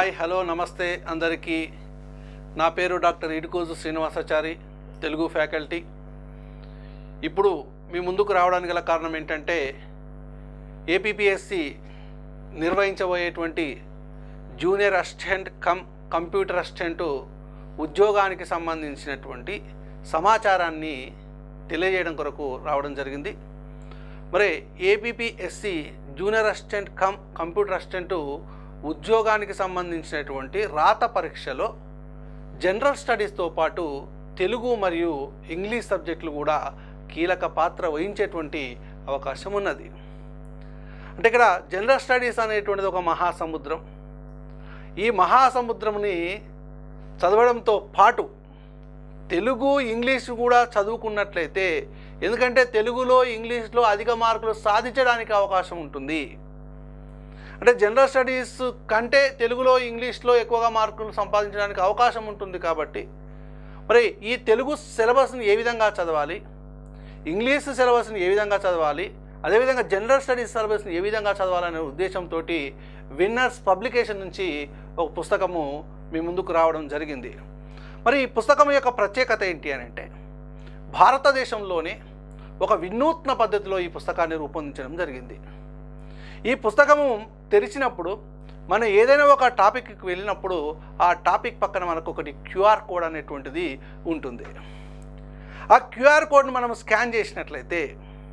Hi hello నమస్తే అందరికీ నా పేరు డాక్టర్ ఇడుకోజు శ్రీనివాసాచారి తెలుగు ఫ్యాకల్టీ ఇప్పుడు మీ ముందుకు రావడానికి గల కారణం ఏంటంటే ఏపీపీఎస్సి నిర్వహించబోయేటువంటి junior assistant cum computer assistant ఉద్యోగానికి సంబంధించినటువంటి సమాచారాన్ని తెలియజేయడం కొరకు రావడం జరిగింది మరి APPSC junior assistant cum computer assistant ఉద్యోగానికి సంబంధించినటువంటి రాత పరీక్షలో జనరల్ స్టడీస్తో పాటు తెలుగు మరియు ఇంగ్లీష్ సబ్జెక్టులు కూడా కీలక పాత్ర వహించేటువంటి అవకాశం ఉన్నది అంటే ఇక్కడ జనరల్ స్టడీస్ అనేటువంటిది ఒక మహాసముద్రం ఈ మహాసముద్రంని చదవడంతో పాటు తెలుగు ఇంగ్లీష్ కూడా చదువుకున్నట్లయితే ఎందుకంటే తెలుగులో ఇంగ్లీష్లో అధిక మార్కులు సాధించడానికి అవకాశం ఉంటుంది అంటే జనరల్ స్టడీస్ కంటే తెలుగులో ఇంగ్లీష్లో ఎక్కువగా మార్కులు సంపాదించడానికి అవకాశం ఉంటుంది కాబట్టి మరి ఈ తెలుగు సిలబస్ని ఏ విధంగా చదవాలి ఇంగ్లీష్ సిలబస్ని ఏ విధంగా చదవాలి అదేవిధంగా జనరల్ స్టడీస్ సిలబస్ని ఏ విధంగా చదవాలనే ఉద్దేశంతో విన్నర్స్ పబ్లికేషన్ నుంచి ఒక పుస్తకము మీ ముందుకు రావడం జరిగింది మరి ఈ పుస్తకం యొక్క ప్రత్యేకత ఏంటి అని అంటే భారతదేశంలోనే ఒక వినూత్న పద్ధతిలో ఈ పుస్తకాన్ని రూపొందించడం జరిగింది ఈ పుస్తకము తెరిచినప్పుడు మనం ఏదైనా ఒక టాపిక్కి వెళ్ళినప్పుడు ఆ టాపిక్ పక్కన మనకు ఒకటి క్యూఆర్ కోడ్ అనేటువంటిది ఉంటుంది ఆ క్యూఆర్ కోడ్ని మనం స్కాన్ చేసినట్లయితే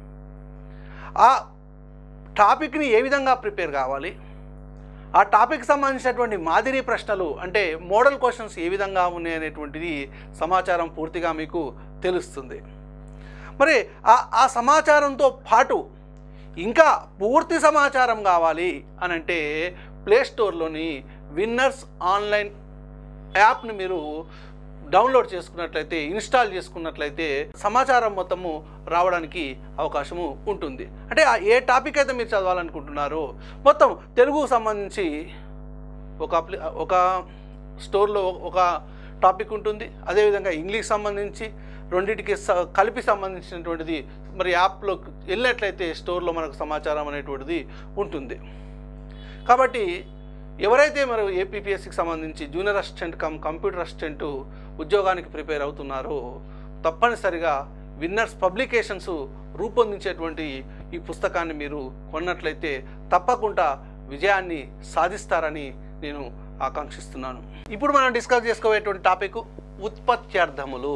ఆ టాపిక్ని ఏ విధంగా ప్రిపేర్ కావాలి ఆ టాపిక్ సంబంధించినటువంటి మాదిరి ప్రశ్నలు అంటే మోడల్ క్వశ్చన్స్ ఏ విధంగా ఉన్నాయి అనేటువంటిది సమాచారం పూర్తిగా మీకు తెలుస్తుంది మరి ఆ ఆ సమాచారంతో పాటు ఇంకా పూర్తి సమాచారం కావాలి అని అంటే ప్లే స్టోర్లోని విన్నర్స్ ఆన్లైన్ యాప్ని మీరు డౌన్లోడ్ చేసుకున్నట్లయితే ఇన్స్టాల్ చేసుకున్నట్లయితే సమాచారం మొత్తము రావడానికి అవకాశము ఉంటుంది అంటే ఆ ఏ టాపిక్ అయితే మీరు చదవాలనుకుంటున్నారో మొత్తం తెలుగుకు సంబంధించి ఒక అప్లి ఒక స్టోర్లో ఒక టాపిక్ ఉంటుంది అదేవిధంగా ఇంగ్లీష్ సంబంధించి రెండింటికి స- కలిపి సంబంధించినటువంటిది మరి యాప్లో వెళ్ళినట్లయితే స్టోర్లో మనకు సమాచారం అనేటువంటిది ఉంటుంది కాబట్టి ఎవరైతే మరి ఏపీపీఎస్సికి సంబంధించి junior assistant cum computer assistant ఉద్యోగానికి ప్రిపేర్ అవుతున్నారో తప్పనిసరిగా విన్నర్స్ పబ్లికేషన్స్ రూపొందించేటువంటి ఈ పుస్తకాన్ని మీరు కొన్నట్లయితే తప్పకుండా విజయాన్ని సాధిస్తారని నేను ఆకాంక్షిస్తున్నాను ఇప్పుడు మనం డిస్కస్ చేసుకోబోయేటువంటి టాపిక్ ఉత్పత్త్యర్థములు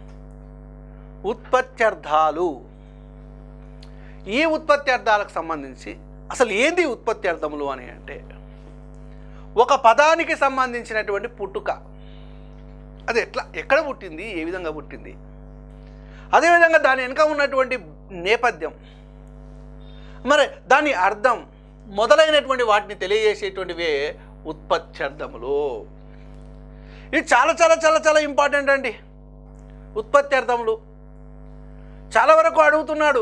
ఉత్పత్త్యర్థాలు ఈ ఉత్పత్త్యర్థాలకు సంబంధించి అసలు ఏంది ఉత్పత్త్యర్థములు అని అంటే ఒక పదానికి సంబంధించినటువంటి పుట్టుక అది ఎట్లా ఎక్కడ పుట్టింది ఏ విధంగా పుట్టింది అదేవిధంగా దాని వెనుక ఉన్నటువంటి నేపథ్యం మరి దాని అర్థం మొదలైనటువంటి వాటిని తెలియజేసేటువంటివే ఉత్పత్త్యర్థములు ఇది చాలా చాలా చాలా చాలా ఇంపార్టెంట్ అండి ఉత్పత్త్యర్థములు చాలా వరకు అడుగుతున్నాడు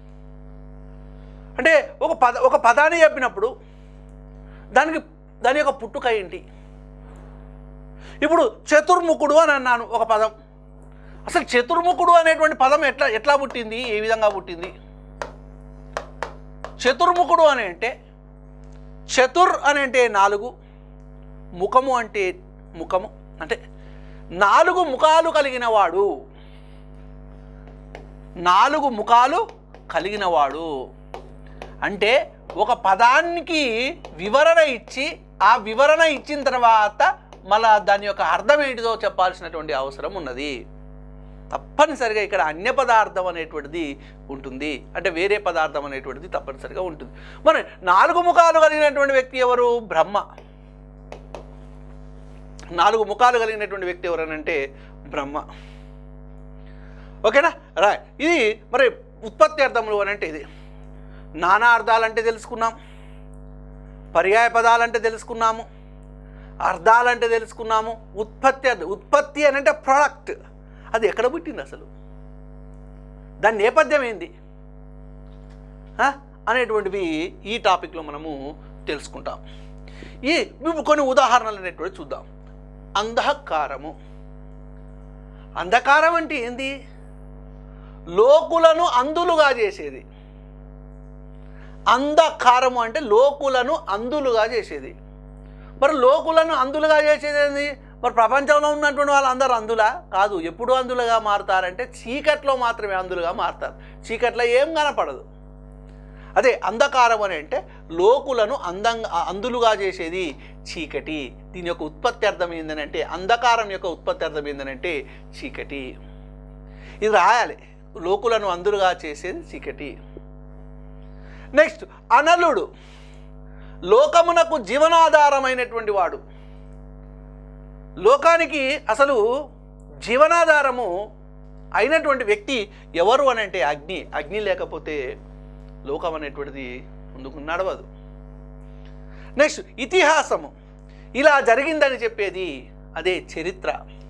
అంటే ఒక పద ఒక పదాన్ని చెప్పినప్పుడు దానికి దాని యొక్క పుట్టుక ఏంటి ఇప్పుడు చతుర్ముఖుడు అని అన్నాను ఒక పదం అసలు చతుర్ముఖుడు అనేటువంటి పదం ఎట్లా ఎట్లా పుట్టింది ఏ విధంగా పుట్టింది చతుర్ముఖుడు అని అంటే చతుర్ అని అంటే నాలుగు ముఖము అంటే ముఖము అంటే నాలుగు ముఖాలు కలిగిన వాడు నాలుగు ముఖాలు కలిగినవాడు అంటే ఒక పదానికి వివరణ ఇచ్చి ఆ వివరణ ఇచ్చిన తర్వాత మళ్ళా దాని యొక్క అర్థం ఏంటిదో చెప్పాల్సినటువంటి అవసరం ఉన్నది తప్పనిసరిగా ఇక్కడ అన్య పదార్థం అనేటువంటిది ఉంటుంది అంటే వేరే పదార్థం అనేటువంటిది తప్పనిసరిగా ఉంటుంది మరి నాలుగు ముఖాలు కలిగినటువంటి వ్యక్తి ఎవరు బ్రహ్మ నాలుగు ముఖాలు కలిగినటువంటి వ్యక్తి ఎవరనంటే బ్రహ్మ ఓకేనా రా ఇది మరి ఉత్పత్తి అర్థములు అని అంటే ఇది నానా అర్థాలంటే తెలుసుకున్నాం పర్యాయ పదాలంటే తెలుసుకున్నాము అర్థాలంటే తెలుసుకున్నాము ఉత్పత్తి అర్థ- ఉత్పత్తి అని అంటే ప్రోడక్ట్ అది ఎక్కడ పుట్టింది అసలు దాని నేపథ్యం ఏంది ఆ? అనేటువంటివి ఈ టాపిక్లో మనము తెలుసుకుంటాం ఈ ఇప్పుడు కొన్ని ఉదాహరణలు అనేటువంటి చూద్దాం అంధకారము అంధకారం అంటే ఏంది లోకులను అందులుగా చేసేది అంధకారము అంటే లోకులను అందులుగా చేసేది మరి లోకులను అందులుగా చేసేది ఏంది మరి ప్రపంచంలో ఉన్నటువంటి వాళ్ళందరూ అందులా కాదు ఎప్పుడు అందులుగా మారుతారంటే చీకట్లో మాత్రమే అందులుగా మారుతారు చీకట్లో ఏం కనపడదు అదే అంధకారం అని అంటే లోకులను అందంగా అందులుగా చేసేది చీకటి దీని యొక్క ఉత్పత్తి అర్థం ఏంటంటే అంధకారం యొక్క ఉత్పత్తి అర్థం ఏంటంటే చీకటి ఇది రాయాలి లోకులను అందులుగా చేసేది చీకటి నెక్స్ట్ అనలుడు లోకమునకు జీవనాధారమైనటువంటి వాడు లోకానికి అసలు జీవనాధారము అయినటువంటి వ్యక్తి ఎవరు అని అంటే అగ్ని అగ్ని లేకపోతే లోకం అనేటువంటిది ముందుకు నడవదు నెక్స్ట్ ఇతిహాసము ఇలా జరిగిందని చెప్పేది అదే చరిత్ర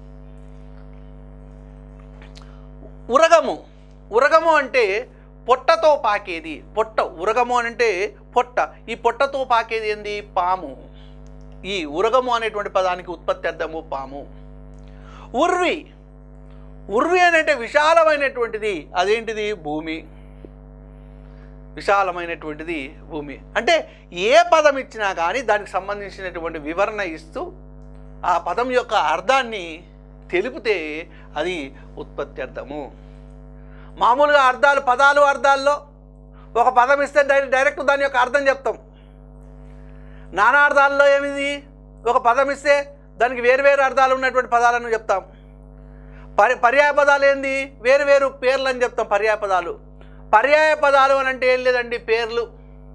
ఉరగము ఉరగము అంటే పొట్టతో పాకేది పొట్ట ఉరగము అని అంటే పొట్ట ఈ పొట్టతో పాకేది ఏంది పాము ఈ ఉరగము అనేటువంటి పదానికి ఉత్పత్తి అర్థము పాము ఉర్వి ఉర్వి అని అంటే విశాలమైనటువంటిది అదేంటిది భూమి విశాలమైనటువంటిది భూమి అంటే ఏ పదం ఇచ్చినా కానీ దానికి సంబంధించినటువంటి వివరణ ఇస్తూ ఆ పదం యొక్క అర్థాన్ని తెలిపితే అది ఉత్పత్తి అర్థము మామూలుగా అర్థాలు పదాలు అర్థాల్లో ఒక పదం ఇస్తే డై- డైరెక్ట్ దాని యొక్క అర్థం చెప్తాం నానార్థాల్లో ఏమిది ఒక పదం ఇస్తే దానికి వేరు వేరు అర్థాలు ఉన్నటువంటి పదాలను చెప్తాం పరి పర్యాయ పదాలు ఏంది వేరు వేరు పేర్లు అని చెప్తాం పర్యాయ పదాలు పర్యాయ పదాలు అని అంటే ఏం లేదండి పేర్లు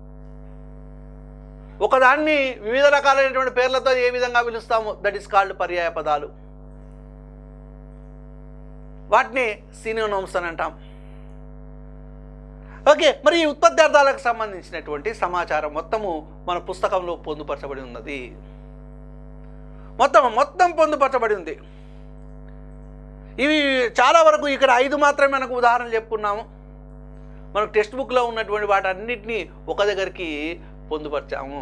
ఒకదాన్ని వివిధ రకాలైనటువంటి పేర్లతో ఏ విధంగా పిలుస్తాము దట్ ఈస్ కాల్డ్ పర్యాయ పదాలు వాటిని సినినోమ్స్ అని అంటాం ఓకే మరి ఈ ఉత్పత్తి అర్థాలకు సంబంధించినటువంటి సమాచారం మొత్తము మన పుస్తకంలో పొందుపరచబడి ఉన్నది మొత్తం మొత్తం పొందుపరచబడి ఉంది ఇవి చాలా వరకు ఇక్కడ ఐదు మాత్రమే మనకు ఉదాహరణలు చెప్పుకున్నాము మనకు టెక్స్ట్ బుక్లో ఉన్నటువంటి వాటన్నిటినీ ఒక దగ్గరికి పొందుపరిచాము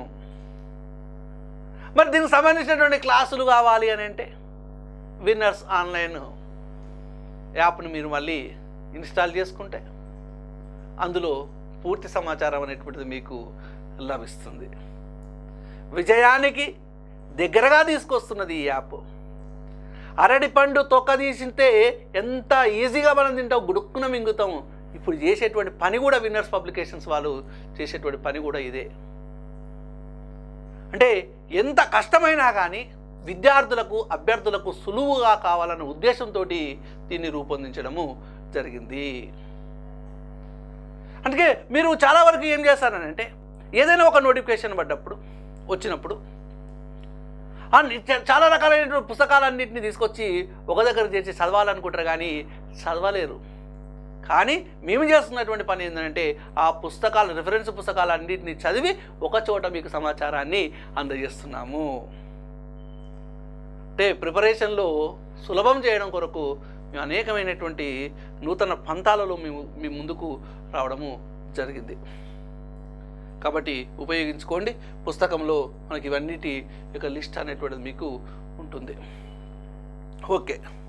మరి దీనికి సంబంధించినటువంటి క్లాసులు కావాలి అని అంటే విన్నర్స్ ఆన్లైన్ యాప్ని మీరు మళ్ళీ ఇన్స్టాల్ చేసుకుంటే అందులో పూర్తి సమాచారం అనేటువంటిది మీకు లభిస్తుంది విజయానికి దగ్గరగా తీసుకొస్తున్నది ఈ యాప్ అరటి పండు తొక్క తీసితే ఎంత ఈజీగా మనం తింటాం గుడుక్కున మింగుతాము ఇప్పుడు చేసేటువంటి పని కూడా విన్నర్స్ పబ్లికేషన్స్ వాళ్ళు చేసేటువంటి పని కూడా ఇదే అంటే ఎంత కష్టమైనా కానీ విద్యార్థులకు అభ్యర్థులకు సులువుగా కావాలన్న ఉద్దేశంతో దీన్ని రూపొందించడము జరిగింది అందుకే మీరు చాలా వరకు ఏం చేస్తారనంటే ఏదైనా ఒక నోటిఫికేషన్ పడ్డప్పుడు వచ్చినప్పుడు ఆ ని- చ- చాలా రకాలైనటువంటి పుస్తకాలన్నింటినీ తీసుకొచ్చి ఒక దగ్గర చేర్చి చదవాలనుకుంటారు కానీ చదవలేరు కానీ మేము చేస్తున్నటువంటి పని ఏంటంటే ఆ పుస్తకాలు రిఫరెన్స్ పుస్తకాలన్నింటినీ చదివి ఒక చోట మీకు సమాచారాన్ని అందజేస్తున్నాము అంటే ప్రిపరేషన్లో సులభం చేయడం కొరకు మేము అనేకమైనటువంటి నూతన పంతాలలో మేము మీ ముందుకు రావడము జరిగింది కాబట్టి ఉపయోగించుకోండి పుస్తకంలో మనకి ఇవన్నిటి యొక్క లిస్ట్ అనేటువంటిది మీకు ఉంటుంది ఓకే